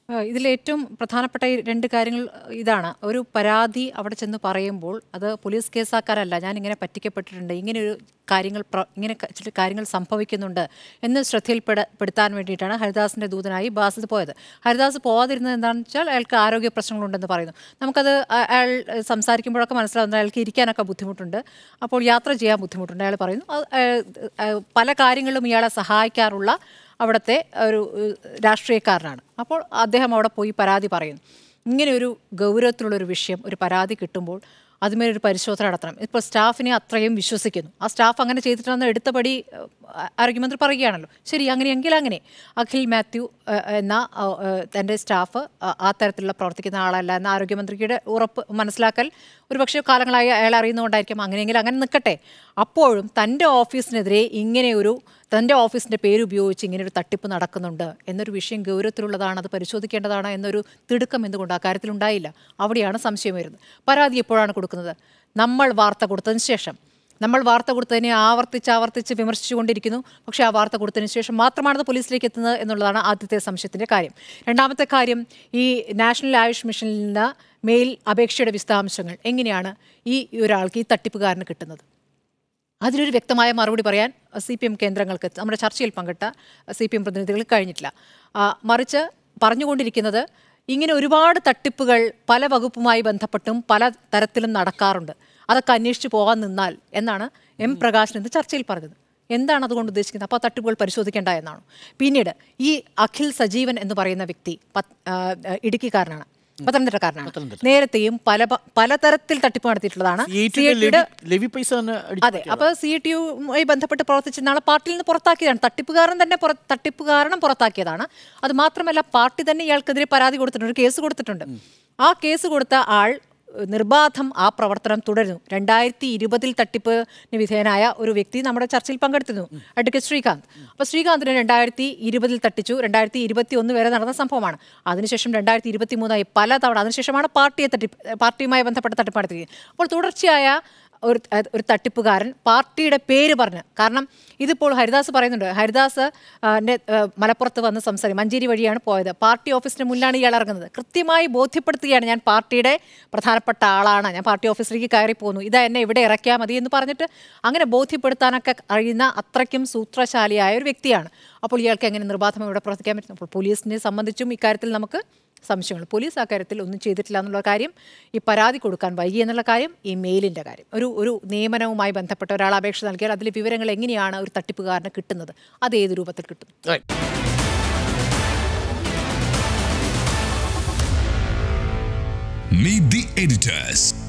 ഏഹ് ഇതിലേറ്റവും പ്രധാനപ്പെട്ട ഈ രണ്ട് കാര്യങ്ങൾ ഇതാണ് ഒരു പരാതി അവിടെ ചെന്ന് പറയുമ്പോൾ അത് പോലീസ് കേസാക്കാരല്ല ഞാൻ ഇങ്ങനെ പറ്റിക്കപ്പെട്ടിട്ടുണ്ട് ഇങ്ങനെ ഒരു കാര്യങ്ങൾ പ്ര- ഇങ്ങനെ ക- ചില കാര്യങ്ങൾ സംഭവിക്കുന്നുണ്ട് എന്ന് ശ്രദ്ധയിൽപ്പെട പെടുത്താൻ വേണ്ടിയിട്ടാണ് ഹരിദാസിന്റെ ദൂതനായി ബാസിത് പോയത് ഹരിദാസ് പോകാതിരുന്നത് എന്താണെന്ന് വെച്ചാൽ അയാൾക്ക് ആരോഗ്യ പ്രശ്നങ്ങളുണ്ടെന്ന് പറയുന്നു നമുക്കത് അ- അയാൾ സംസാരിക്കുമ്പോഴൊക്കെ മനസ്സിലാവുന്നത് അയാൾക്ക് ഇരിക്കാനൊക്കെ ബുദ്ധിമുട്ടുണ്ട് അപ്പോൾ യാത്ര ചെയ്യാൻ ബുദ്ധിമുട്ടുണ്ട് അയാൾ പറയുന്നു അത് അയാൾ- അയാൾ പല കാര്യങ്ങളിലും ഇയാളെ സഹായിക്കാറുള്ള അവിടുത്തെ ഒരു ഏഹ്, രാഷ്ട്രീയക്കാരനാണ് അപ്പോൾ അദ്ദേഹം അവിടെ പോയി പരാതി പറയുന്നു ഇങ്ങനെ ഒരു ഗൗരവത്തിലുള്ളൊരു വിഷയം ഒരു പരാതി കിട്ടുമ്പോൾ അതുമേലൊരു പരിശോധന നടത്തണം ഇപ്പോൾ സ്റ്റാഫിനെ അത്രയും വിശ്വസിക്കുന്നു ആ സ്റ്റാഫ് അങ്ങനെ ചെയ്തിട്ടാണെന്ന് എടുത്തപടി ഏഹ്, ആരോഗ്യമന്ത്രി പറയുകയാണല്ലോ ശരി അങ്ങനെയെങ്കിൽ അങ്ങനെ അഖിൽ മാത്യു ഏഹ്, എന്ന ഏഹ്, ഏഹ്, തൻ്റെ സ്റ്റാഫ് ആ- ആ തരത്തിലുള്ള പ്രവർത്തിക്കുന്ന ആളല്ല എന്ന ആരോഗ്യമന്ത്രിയുടെ ഉറപ്പ് മനസ്സിലാക്കൽ ഒരുപക്ഷെ കാലങ്ങളായി അയാൾ അറിയുന്നതുകൊണ്ടായിരിക്കും അങ്ങനെയെങ്കിൽ അങ്ങനെ നിൽക്കട്ടെ അപ്പോഴും തൻ്റെ ഓഫീസിനെതിരെ ഇങ്ങനെ ഒരു തൻ്റെ ഓഫീസിൻ്റെ പേര് ഉപയോഗിച്ച് ഇങ്ങനെ ഒരു തട്ടിപ്പ് നടക്കുന്നുണ്ട് എന്നൊരു വിഷയം ഗൗരവത്തിലുള്ളതാണ് അത് പരിശോധിക്കേണ്ടതാണ് എന്നൊരു തിടുക്കം എന്തുകൊണ്ട് ആ കാര്യത്തിൽ ഉണ്ടായില്ല അവിടെയാണ് സംശയം വരുന്നത് പരാതി എപ്പോഴാണ് കൊടുക്കുന്നത് നമ്മൾ വാർത്ത കൊടുത്തതിന് ശേഷം നമ്മൾ വാർത്ത കൊടുത്തതിനെ ആവർത്തിച്ച് ആവർത്തിച്ച് വിമർശിച്ചുകൊണ്ടിരിക്കുന്നു പക്ഷേ ആ വാർത്ത കൊടുത്തതിന് ശേഷം മാത്രമാണ് അത് പോലീസിലേക്ക് എത്തുന്നത് എന്നുള്ളതാണ് ആദ്യത്തെ സംശയത്തിൻ്റെ കാര്യം രണ്ടാമത്തെ കാര്യം ഈ നാഷണൽ ആയുഷ് മിഷനിൽ നിന്ന് മെയിൽ അപേക്ഷയുടെ വിശദാംശങ്ങൾ എങ്ങനെയാണ് ഈ ഒരാൾക്ക് ഈ തട്ടിപ്പുകാരന് കിട്ടുന്നത് അതിനൊരു വ്യക്തമായ മറുപടി പറയാൻ സി പി എം കേന്ദ്രങ്ങൾക്ക് നമ്മുടെ ചർച്ചയിൽ പങ്കിട്ട സി പി എം പ്രതിനിധികൾക്ക് കഴിഞ്ഞിട്ടില്ല ആ, മറിച്ച് പറഞ്ഞുകൊണ്ടിരിക്കുന്നത് ഇങ്ങനെ ഒരുപാട് തട്ടിപ്പുകൾ പല വകുപ്പുമായി ബന്ധപ്പെട്ടും പല തരത്തിലും നടക്കാറുണ്ട് അതൊക്കെ അന്വേഷിച്ച് പോകാൻ നിന്നാൽ എന്നാണ് എം പ്രകാശൻ ഇന്ന് ചർച്ചയിൽ പറഞ്ഞത് എന്താണ് അതുകൊണ്ട് ഉദ്ദേശിക്കുന്നത് അപ്പോൾ ആ തട്ടിപ്പുകൾ പരിശോധിക്കേണ്ട എന്നാണ് പിന്നീട് ഈ അഖിൽ സജീവൻ എന്ന് പറയുന്ന വ്യക്തി പത്ത്- ആ, ആ, ഇടുക്കിക്കാരനാണ് പത്തനംതിട്ടക്കാരനാണ് നേരത്തെയും പല പ- പലതരത്തിൽ തട്ടിപ്പ് നടത്തിയിട്ടുള്ളതാണ് CIT CIT യുടെ യുടെ ലെവി- ലെവി പൈസ തന്നെ അടിച്ചു അതെ അപ്പൊ സി ടി യുമായി ബന്ധപ്പെട്ട് പ്രവർത്തിച്ച നാളെ പാർട്ടിയിൽ നിന്ന് പുറത്താക്കിയതാണ് തട്ടിപ്പുകാരൻ തന്നെ പുറ- തട്ടിപ്പുകാരണം പുറത്താക്കിയതാണ് അത് മാത്രമല്ല പാർട്ടി തന്നെ ഇയാൾക്കെതിരെ പരാതി കൊടുത്തിട്ടുണ്ട് ഒരു കേസ് കൊടുത്തിട്ടുണ്ട് ആ കേസ് കൊടുത്ത ആൾ ഏഹ്, നിർബാധം ആ പ്രവർത്തനം തുടരുന്നു രണ്ടായിരത്തി ഇരുപതിൽ തട്ടിപ്പിന് വിധേയനായ ഒരു വ്യക്തി നമ്മുടെ ചർച്ചയിൽ പങ്കെടുത്തിരുന്നു അഡ്വക്കേറ്റ് ശ്രീകാന്ത് അപ്പോൾ ശ്രീകാന്തിനെ രണ്ടായിരത്തി ഇരുപതിൽ തട്ടിച്ചു രണ്ടായിരത്തി ഇരുപത്തി ഒന്ന് വരെ നടന്ന സംഭവമാണ് അതിനുശേഷം രണ്ടായിരത്തി ഇരുപത്തി മൂന്നായി പല തവണ അതിനുശേഷമാണ് പാർട്ടിയെ തട്ടിപ്പ് പാർട്ടിയുമായി ബന്ധപ്പെട്ട തട്ടിപ്പ് നടത്തിയത് അപ്പോൾ തുടർച്ചയായ ഒരു അഹ് ഒരു തട്ടിപ്പുകാരൻ പാർട്ടിയുടെ പേര് പറഞ്ഞ് കാരണം ഇതിപ്പോൾ ഹരിദാസ് പറയുന്നുണ്ട് ഹരിദാസ് ആ, ന്റെ, ആ, മലപ്പുറത്ത് വന്ന് സംസാരിക്കും മഞ്ചേരി വഴിയാണ് പോയത് പാർട്ടി ഓഫീസിന് മുന്നിലാണ് ഇയാൾ ഇറങ്ങുന്നത് കൃത്യമായി ബോധ്യപ്പെടുത്തുകയാണ് ഞാൻ പാർട്ടിയുടെ പ്രധാനപ്പെട്ട ആളാണ് ഞാൻ പാർട്ടി ഓഫീസിലേക്ക് കയറി പോകുന്നു ഇതാ എന്നെ ഇവിടെ ഇറക്കിയാൽ മതി എന്ന് പറഞ്ഞിട്ട് അങ്ങനെ ബോധ്യപ്പെടുത്താനൊക്കെ കഴിയുന്ന അത്രയ്ക്കും സൂത്രശാലിയായ ഒരു വ്യക്തിയാണ് അപ്പോൾ ഇയാൾക്ക് എങ്ങനെ നിർബാധം ഇവിടെ പ്രവർത്തിക്കാൻ പറ്റും അപ്പോൾ പോലീസിനെ സംബന്ധിച്ചും ഇക്കാര്യത്തിൽ നമുക്ക് സംശയങ്ങൾ പോലീസ് ആ കാര്യത്തിൽ ഒന്നും ചെയ്തിട്ടില്ല എന്നുള്ള കാര്യം ഈ പരാതി കൊടുക്കാൻ വൈകി എന്നുള്ള കാര്യം ഈ മെയിലിൻ്റെ കാര്യം ഒരു ഒരു നിയമനവുമായി ബന്ധപ്പെട്ട ഒരാൾ അപേക്ഷ നൽകിയാൽ അതിലെ വിവരങ്ങൾ എങ്ങനെയാണ് ഒരു തട്ടിപ്പുകാരന് കിട്ടുന്നത് അത് ഏത് രൂപത്തിൽ കിട്ടും Right. Meet the editors.